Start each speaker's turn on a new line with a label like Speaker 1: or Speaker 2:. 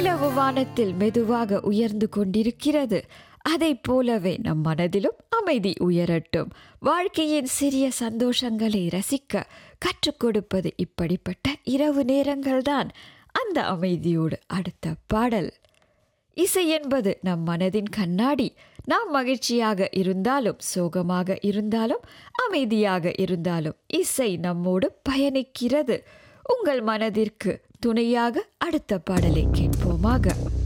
Speaker 1: நிலவு வானத்தில் மெதுவாக உயர்ந்து கொண்டிருக்கிறது அதைப் போலவே நம் மனதிலும் அமைதி உயரட்டும் வாழ்க்கையின் சிறிய சந்தோஷங்களை ரசிக்க கற்றுக் கொடுப்பது இப்படிப்பட்ட இரவு நேரங்கள்தான் அந்த அமைதியோடு அடுத்த பாடல் இசை என்பது நம் மனதின் கண்ணாடி நாம் மகிழ்ச்சியாக இருந்தாலும் சோகமாக இருந்தாலும் அமைதியாக இருந்தாலும் இசை நம்மோடு பயணிக்கிறது உங்கள் மனதிற்கு துணையாக அடுத்த பாடலை கேட்போமாக